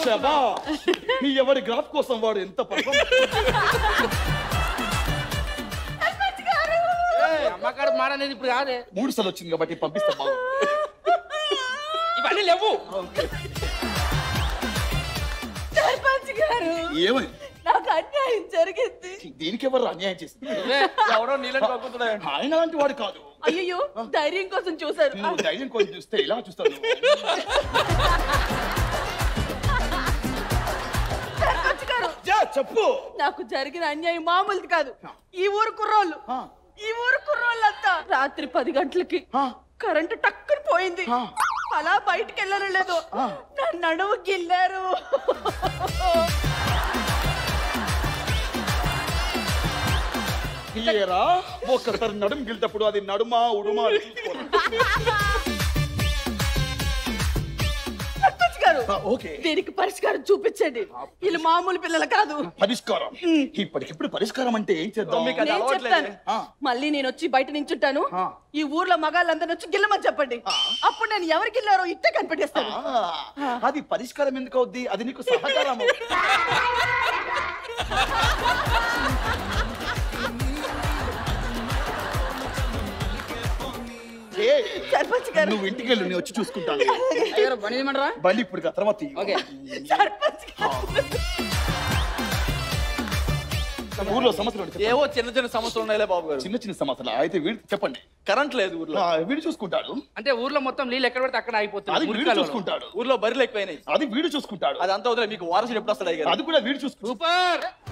శబాష్ ఎవరి గ్రాఫ్ కోసం వాడు ఎంత perform- ఏయ్, అమ్మకాడు మాట అనేది ఇప్పుడు కాదే మూడు సార్లు వచ్చింది కాబట్టి పంపిస్తా బాగు ఇవన్నీ లేవు సర్పంచ్ గారు ఏమని నాకు అన్యాయం జరిగింది దీనికి ఎవరు అన్యాయం చేసింది నువ్వే ఎవడో నీళ్ళని పక్కుతున్నాడు ఆయన లాంటి వాడు కాదు అయ్యో ధైర్యం కోసం చూసారు నువ్వు ధైర్యం కోసం చూస్తే ఇలా చూస్తాను సర్పంచ్ గారు జా, చెప్పు నాకు జరిగిన అన్యాయం మామూలుది కాదు ఈ ఊరు కుర్రోళ్ళు ఆ. ఈ ఊరు కుర్రోళ్ళంతా రాత్రి పది గంటలకి ఆ. కరెంటు టక్కుని పోయింది ఆ. అలా బయటికి వెళ్ళడం లేదు నా నడుము గిల్లారు ఏరా ఒక్కసారి నడుము గిల్తప్పుడు అది నడుమా ఉడుమా అని చూసుకోవాలి. సర్పంచ్ గారు ఆ, ఓకే దీనికి పరిష్కారం చూపించండి వీళ్ళు మామూలు పిల్లలు కాదు పరిష్కారం ఇప్పటికిప్పుడు పరిష్కారం అంటే ఏం చేద్దాం మీకు అది నేను అలవాట్లేదే. చెప్తాను ఆ. మళ్ళీ నేను వచ్చి బయట నించుంటాను ఆ. ఈ ఊర్లో మగాళ్ళందరిని వచ్చి గిల్లమని చెప్పండి అప్పుడు నేను ఎవరికి గిల్లారో ఇట్టే కనిపెట్టేస్తాను ఆ, అది పరిష్కారం ఎందుకు అవుద్ది అది నీకు సహకారం ఏ, సర్పంచ్ గారు నువ్వు ఇంటికి వెళ్ళు నేను వచ్చి చూసుకుంటాను అయ్యారు పని చేయమంటారా బండి ఇప్పుడు కాదు, తర్వాత ఇయ్యి. ఓకే సర్పంచ్ గారు ఊర్లో సమస్యలు ఉంటాయి, చెప్పండి. ఏవో చిన్న చిన్న సమస్యలు ఉన్నాయిలే బాబు గారు చిన్న చిన్న సమస్యలు అయితే వీడు చెప్పండి కరెంట్ లేదు ఊర్లో ఆ, వీడు చూసుకుంటాడు అంటే ఊర్లో మొత్తం నీళ్ళు ఎక్కడ పడితే అక్కడ అది అయిపోతుంది వీడు మురికాలలో. చూసుకుంటాడు ఊర్లో బర్రెలు ఎక్కువైనాయి అది వీడు చూసుకుంటాడు అది అంతా వదిలే మీకు వారసుడు ఎప్పుడు వస్తాడు అయ్యారు అది కూడా వీడు చూసుకుంటాడు సూపర్